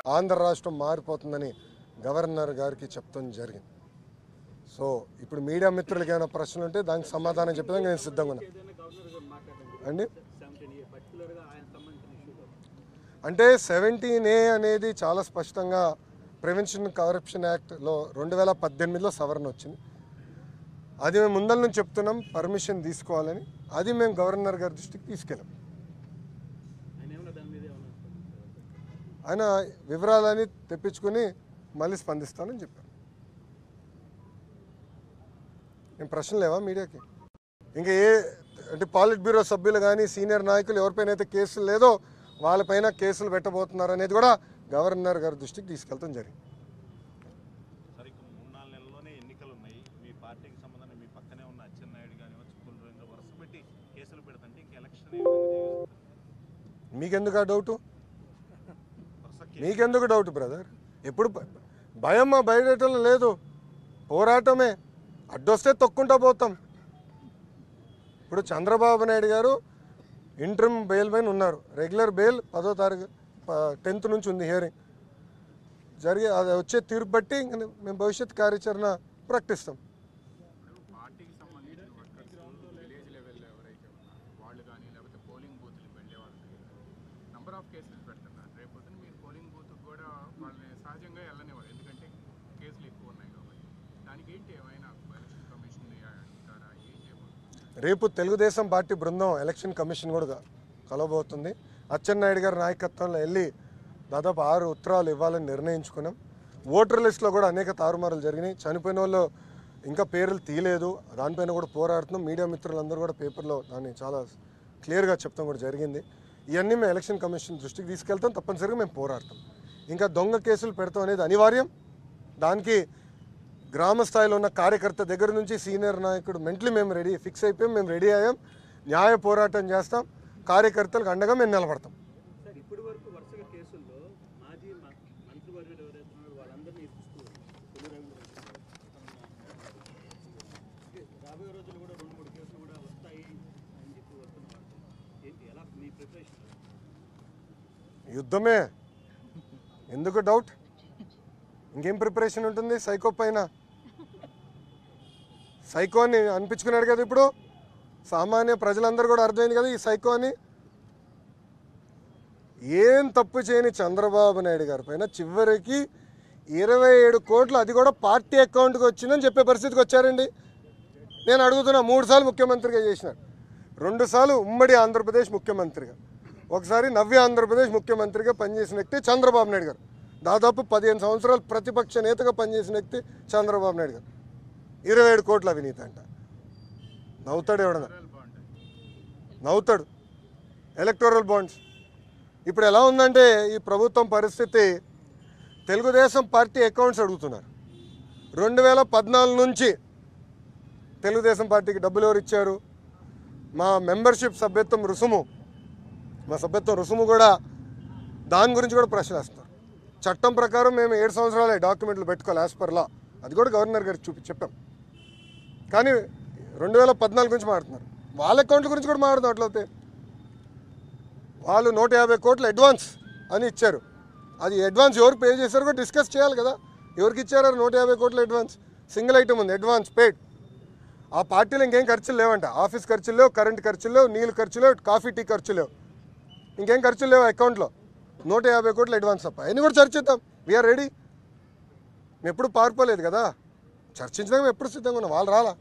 ఆంధ్ర రాష్ట్రం మారిపోతుందని గవర్నర్ గారికి చెప్తాం జరిగింది సో ఇప్పుడు మీడియా మిత్రులకి ఏమైనా ప్రశ్నలు ఉంటే దానికి సమాధానం చెప్పడానికి నేను సిద్ధంగా ఉన్నా ఏదైనా గవర్నర్ గారు మాట్లాడండి అండి సెవెంటీన్ ఏ పర్టికులర్గా ఆయన సంబంధించిన ఇష్యూలో అంటే సెవెంటీన్ ఏ అనేది చాలా స్పష్టంగా ప్రివెన్షన్ కరప్షన్ యాక్ట్లో రెండు వేల పద్దెనిమిదిలో సవరణ వచ్చింది అది మేము ముందల నుంచి చెప్తున్నాం పర్మిషన్ తీసుకోవాలని అది మేము గవర్నర్ గారి దృష్టికి తీసుకెళ్ళాం ఆయన ఏమన్నా దాని మీద ఏమన్నా స్పందించారా? ఆయన వివరాలని తెప్పించుకొని మళ్ళీ స్పందిస్తానని చెప్పాను ఏం ప్రశ్న లేవా మీడియాకి ఇంకా ఏ అంటే పాలిట్ బ్యూరో సభ్యులు కానీ సీనియర్ నాయకులు ఎవరిపైన అయితే కేసులు లేదో వాళ్ళపైన కేసులు పెట్టబోతున్నారు అనేది కూడా గవర్నర్ గారి దృష్టికి తీసుకెళ్తాం జరిగింది సరే ఇక మూడు నాలుగు నెలల్లోనే ఎన్నికలు ఉన్నాయి మీ పార్టీకి సంబంధించిన మీ పక్కనే ఉన్న అచ్చెన్నాయుడు కానివచ్చు కులరేంద్ర వరుస పెట్టి కేసులు పెడుతుంటే ఇంక ఎలక్షన్ ఏ విధంగా చేయగలుగుతారు? మీకెందుకు ఆ డౌటు వరుస కేసులు మీకెందుకు డౌట్ బ్రదర్ ఎప్పుడు భ- భయం మా బయటలో లేదు పోరాటమే అడ్డొస్తే తొక్కుంటా పోతాం ఇప్పుడు చంద్రబాబు నాయుడు గారు ఇంటర్మ్ బెయిల్ పైన ఉన్నారు రెగ్యులర్ బెయిల్ పదో తారీఖు టెన్త్ నుంచి ఉంది హియరింగ్ జరిగి అది వచ్చే తీర్పు బట్టి ఇంక మేము భవిష్యత్ కార్యాచరణ ప్రకటిస్తాం పార్టీకి సంబంధించిన వర్కర్స్ విలేజ్ లెవెల్లో ఎవరైతే ఉన్నారో వాళ్ళు కానీ లేకపోతే పోలింగ్ బూత్లు వెళ్ళే వాళ్ళు నంబర్ ఆఫ్ కేసెస్ పెడుతున్నారు రేపు పొద్దున్న మీరు పోలింగ్ బూత్కి కూడా వాళ్ళని సహజంగా వెళ్ళనివ్వరు ఎందుకంటే కేసులు ఎక్కువ ఉన్నాయి కాబట్టి దానికి ఏంటి ఏమైనా ఎలక్షన్ కమిషన్ అంటారా ఏం చేయబోతున్నారు రేపు తెలుగుదేశం పార్టీ బృందం ఎలక్షన్ కమిషన్ కూడా కలవబోతుంది అచ్చెన్నాయుడు గారి నాయకత్వంలో వెళ్ళి దాదాపు ఆరు ఉత్తరాలు ఇవ్వాలని నిర్ణయించుకున్నాం ఓటర్ లిస్టులో కూడా అనేక తారుమారులు జరిగినాయి చనిపోయిన వాళ్ళు ఇంకా పేర్లు తీయలేదు దానిపైన కూడా పోరాడుతున్నాం మీడియా మిత్రులందరూ కూడా పేపర్లో దాన్ని చాలా క్లియర్గా చెప్తాం కూడా జరిగింది ఇవన్నీ మేము ఎలక్షన్ కమిషన్ దృష్టికి తీసుకెళ్తాం తప్పనిసరిగా మేము పోరాడతాం ఇంకా దొంగ కేసులు పెడతాం అనేది అనివార్యం దానికి గ్రామ స్థాయిలో ఉన్న కార్యకర్త దగ్గర నుంచి సీనియర్ నాయకుడు మెంటలీ మేము రెడీ ఫిక్స్ అయిపోయాం మేము రెడీ అయ్యాం న్యాయ పోరాటం చేస్తాం కార్యకర్తలకు అండగా మేము నిలబడతాం సార్ ఇప్పటి వరకు వరుసగా కేసుల్లో మాజీ మ- మంత్రివర్యులు ఎవరైతే ఉన్నారో వాళ్ళందరినీ ఇస్తూ కొల్లు రవీంద్ర రాబోయే రోజుల్లో కూడా రెండు మూడు కేసులు కూడా వస్తాయి అని చెప్పి వస్తున్నారు ఏంటి ఎలా మీ ప్రిపరేషన్ యుద్ధమే ఎందుకు డౌట్ ఇంకేం ప్రిపరేషన్ ఉంటుంది సైకో పైన సైకో అని అనిపించుకున్నాడు కదా ఇప్పుడు సామాన్య ప్రజలందరూ కూడా అర్థమైంది కదా ఈ సైకో అని ఏం తప్పు చేయని చంద్రబాబు నాయుడు గారి పైన చివరికి ఇరవై ఏడు కోట్లు అది కూడా పార్టీ అకౌంట్కి వచ్చిందని చెప్పే పరిస్థితికి వచ్చారండి నేను అడుగుతున్నా మూడు సార్లు ముఖ్యమంత్రిగా చేసినాడు రెండు సార్లు ఉమ్మడి ఆంధ్రప్రదేశ్ ముఖ్యమంత్రిగా ఒకసారి నవ్య ఆంధ్రప్రదేశ్ ముఖ్యమంత్రిగా పనిచేసిన వ్యక్తి చంద్రబాబు నాయుడు గారు దాదాపు పదిహేను సంవత్సరాలు ప్రతిపక్ష నేతగా పనిచేసిన వ్యక్తి చంద్రబాబు నాయుడు గారు ఇరవై ఏడు కోట్ల అవినీతి అంట నవ్వుతాడు ఎవడన్నా బాగుంటాయి నవ్వుతాడు ఎలక్టోరల్ బాండ్స్ ఇప్పుడు ఎలా ఉందంటే ఈ ప్రభుత్వం పరిస్థితి తెలుగుదేశం పార్టీ అకౌంట్స్ అడుగుతున్నారు రెండు వేల పద్నాలుగు నుంచి తెలుగుదేశం పార్టీకి డబ్బులు ఎవరు ఇచ్చారు మా మెంబర్షిప్ సభ్యత్వం రుసుము మా సభ్యత్వం రుసుము కూడా దాని గురించి కూడా ప్రశ్న వేస్తున్నారు చట్టం ప్రకారం మేము ఏడు సంవత్సరాలే డాక్యుమెంట్లు పెట్టుకోవాలి యాజ్ పర్ లా అది కూడా గవర్నర్ గారికి చూపి చెప్పాం కానీ రెండు వేల పద్నాలుగు గురించి మాట్లాడుతున్నారు వాళ్ళ అకౌంట్ల గురించి కూడా మాట్లాడుతున్నారు అట్లయితే వాళ్ళు నూట యాభై కోట్లు అడ్వాన్స్ అని ఇచ్చారు అది అడ్వాన్స్ ఎవరు పే చేశారో కూడా డిస్కస్ చేయాలి కదా ఎవరికి ఇచ్చారో నూట యాభై కోట్ల అడ్వాన్స్ సింగిల్ ఐటమ్ ఉంది అడ్వాన్స్ పేడ్ ఆ పార్టీలో ఇంకేం ఖర్చులు లేవంట ఆఫీస్ ఖర్చులు లేవు కరెంట్ ఖర్చులు లేవు నీళ్ళు ఖర్చులు లేవు కాఫీ టీ ఖర్చులు లేవు ఇంకేం ఖర్చులు లేవు అకౌంట్లో నూట యాభై కోట్లు అడ్వాన్స్ తప్ప అవన్నీ కూడా చర్చిద్దాం వీఆర్ రెడీ మేము ఎప్పుడు పారిపోలేదు కదా చర్చించడానికి మేము ఎప్పుడు సిద్ధంగా ఉన్నాం వాళ్ళు రాలా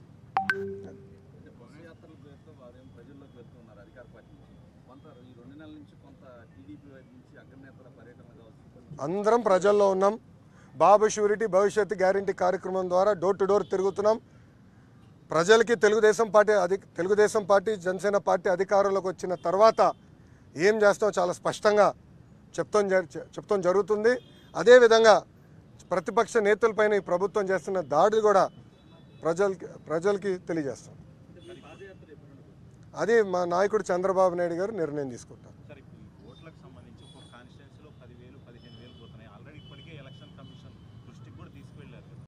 యాత్రల పేరుతో వారేం ప్రజల్లోకి వెళ్తున్నారు అధికార పార్టీ నుంచి కొంత ఈ రెండు నెలల నుంచి కొంత టీడీపీ వైపు నుంచి అగ్రనేతల పర్యటన కావచ్చు అందరం ప్రజల్లో ఉన్నాం బాబు షూరిటీ భవిష్యత్తు గ్యారంటీ కార్యక్రమం ద్వారా డోర్ టు డోర్ తిరుగుతున్నాం ప్రజలకి తెలుగుదేశం పార్టీ అధి తెలుగుదేశం పార్టీ జనసేన పార్టీ అధికారంలోకి వచ్చిన తర్వాత ఏం చేస్తామో చాలా స్పష్టంగా చెప్తాం జరి- చెప్తాం జరుగుతుంది అదేవిధంగా ప్రతిపక్ష నేతలపైన ఈ ప్రభుత్వం చేస్తున్న దాడి కూడా ప్రజలకి ప్రజలకి తెలియజేస్తాం అంటే మీ పాదయాత్ర ఎప్పుడు ఉండదు అది మా నాయకుడు చంద్రబాబు నాయుడు గారు నిర్ణయం తీసుకుంటారు